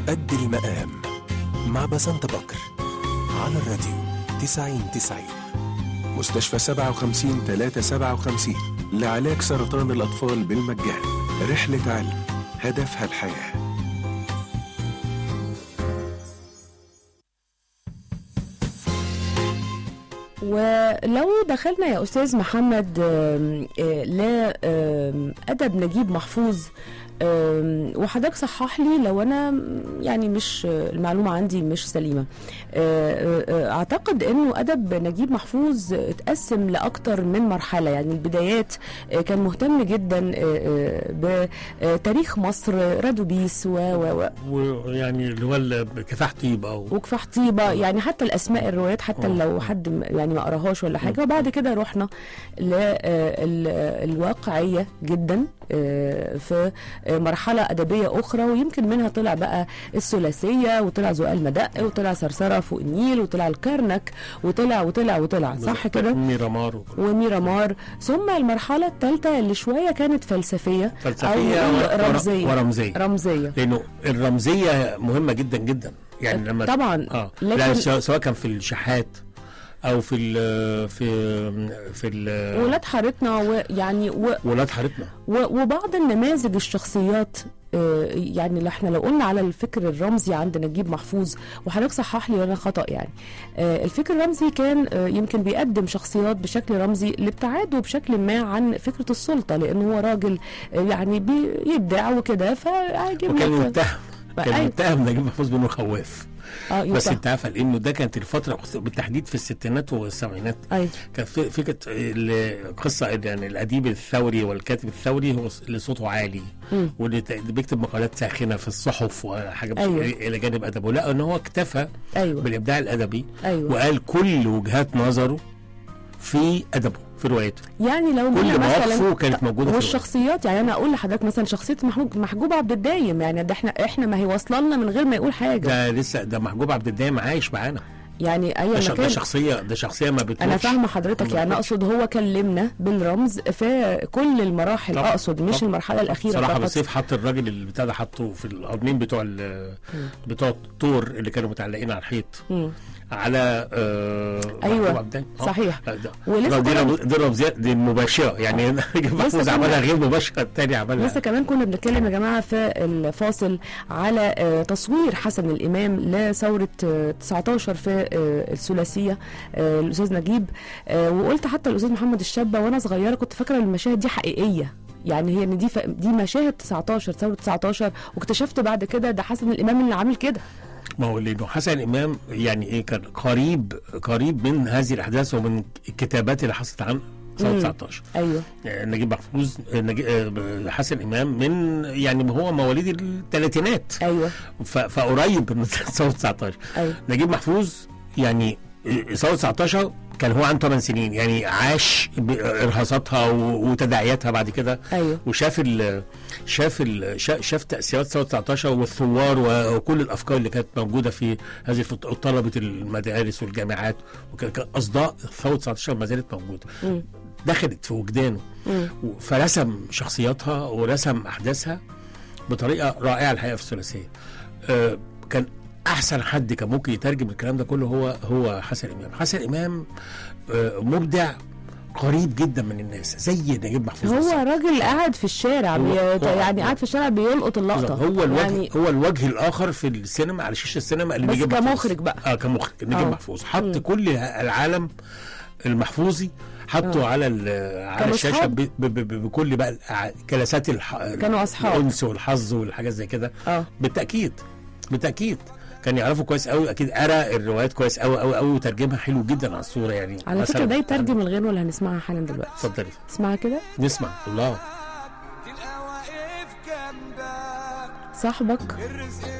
قد المقام مع بسنت بكر على الراديو 90 90 مستشفى 57 357 لعلاج سرطان الأطفال بالمجان رحلة علم هدفها الحياه ولو دخلنا يا استاذ محمد آم، آه، لادب نجيب محفوظ آم، وحضرتك صحح لي لو انا م، يعني مش آه، المعلومه عندي مش سليمه آه، آه، اعتقد انه ادب نجيب محفوظ اتقسم لاكتر من مرحله يعني البدايات آه، كان مهتم جدا آه، آه، بتاريخ مصر رادوبيس و و و ويعني اللي هو ال- كفاح طيبه و... وكفاح طيبه يعني حتى الاسماء الروايات حتى آه. لو حد م- يعني ما قراهاش ولا حاجه وبعد كده رحنا للواقعيه جدا آه، في آه، مرحله ادبيه اخرى ويمكن منها طلع بقى الثلاثيه وطلع زقال مدق وطلع صرصره فوق النيل وطلع الكرنك وطلع وطلع وطلع صح كده ميرامار وكل- وميرامار ثم المرحله الثالثه اللي شويه كانت فلسفيه فلسفيه أو ور- ور- رمزيه ورمزيه رمزيه لانه الرمزيه مهمه جدا جدا يعني لما طبعا اه لكن- لكن سواء سواء كان في الشحات او في ال في في ال ولاد حارتنا ويعني و ولاد حارتنا و- وبعض النماذج الشخصيات آه، يعني اللي احنا لو قلنا على الفكر الرمزي عند نجيب محفوظ وحضرتك صحح لي وانا خطا يعني آه، الفكر الرمزي كان آه، يمكن بيقدم شخصيات بشكل رمزي لابتعاده بشكل ما عن فكره السلطه لان هو راجل آه، يعني بيبدع وكده فعاجب وكان لك- متهم كان أيوة. متهم نجيب محفوظ بانه خواف اه بس يبقى- انت عارفه لانه ده كانت الفتره بالتحديد في الستينات والسبعينات ايوه كانت في- فكره القصه يعني الاديب الثوري والكاتب الثوري هو اللي صوته عالي مم. واللي ت- اللي بيكتب مقالات ساخنه في الصحف وحاجه بس- أيوة. الى جانب ادبه لا ان هو اكتفى ايوه بالابداع الادبي ايوه وقال كل وجهات نظره في ادبه في روايته يعني لو كل قلنا مواقفه مثلا كانت موجوده في الرواية. والشخصيات يعني انا اقول لحضرتك مثلا شخصيه محجوب محجوب عبد الدايم يعني ده احنا احنا ما هي واصله لنا من غير ما يقول حاجه ده لسه ده محجوب عبد الدايم عايش معانا يعني اي ده, ش- ده مكان شخصيه ده شخصيه ما بتموتش انا فاهمه حضرتك ما يعني بتموتش. اقصد هو كلمنا بالرمز في كل المراحل طبعا. اقصد مش طبعا. المرحله الاخيره صراحه فقط بسيف حط الراجل اللي بتاع ده حطه في القرنين بتوع ال- بتوع الطور اللي كانوا متعلقين على الحيط مم. على آه أيوة. محجوب عبد الدايم. آه. صحيح. لا، ده- ولسه دي كمان- رمز- دي رمزيات دي مباشره يعني نجيب محفوظ كمان- عملها غير مباشره الثاني عملها لسه كمان كنا بنتكلم يا جماعه في الفاصل على آه، تصوير حسن الامام لثوره آه، 19 في آه، الثلاثيه آه، الاستاذ نجيب آه، وقلت حتى الاستاذ محمد الشابه وانا صغيره كنت فاكره المشاهد دي حقيقيه يعني هي ان دي ف... دي مشاهد 19 ثوره 19 واكتشفت بعد كده ده حسن الامام اللي عامل كده ما هو لانه حسن امام يعني ايه كان قريب قريب من هذه الاحداث ومن الكتابات اللي حصلت عن ثوره مم. 19 ايوه يعني نجيب محفوظ نجيب آه، حسن امام من يعني هو مواليد الثلاثينات ايوه ف- فقريب من ثوره 19 ايوه نجيب محفوظ يعني ثوره 19 كان هو عنده 8 سنين يعني عاش ارهاصاتها و- وتداعياتها بعد كده ايوه وشاف ال شاف ال شا- شاف تاثيرات ثوره 19 والثوار و- وكل الافكار اللي كانت موجوده في هذه الفت- طلبه المدارس والجامعات وكان كان اصداء ثوره 19 ما زالت موجوده مم. دخلت في وجدانه مم. و- فرسم شخصياتها ورسم احداثها بطريقه رائعه الحقيقه في الثلاثيه آه، كان احسن حد كان ممكن يترجم الكلام ده كله هو هو حسن امام حسن امام آه، مبدع قريب جدا من الناس زي نجيب محفوظ هو بالظبط. راجل قاعد في الشارع هو- بي... هو- يعني قاعد في الشارع بيلقط اللقطه هو الوجه يعني يعني هو الوجه الاخر في السينما على شاشه السينما اللي بس نجيب محفوظ. كمخرج بقى. اه كمخرج نجيب آه. محفوظ حط مم. كل العالم المحفوظي حطه آه. على ال- على كانوا الشاشه أصحاب؟ ب- ب- ب- بكل بقى الع- جلسات الح... كانوا أصحاب. الانس والحظ والحاجات زي كده اه بالتاكيد بالتاكيد كان يعرفوا كويس قوي اكيد قرا الروايات كويس قوي قوي قوي وترجمها حلو جدا على الصوره يعني على فكره مثلاً- ده يترجم الغنوه اللي هنسمعها حالا دلوقتي اتفضلي اسمعها كده نسمع الله تبقى واقف جنبك صاحبك الرزق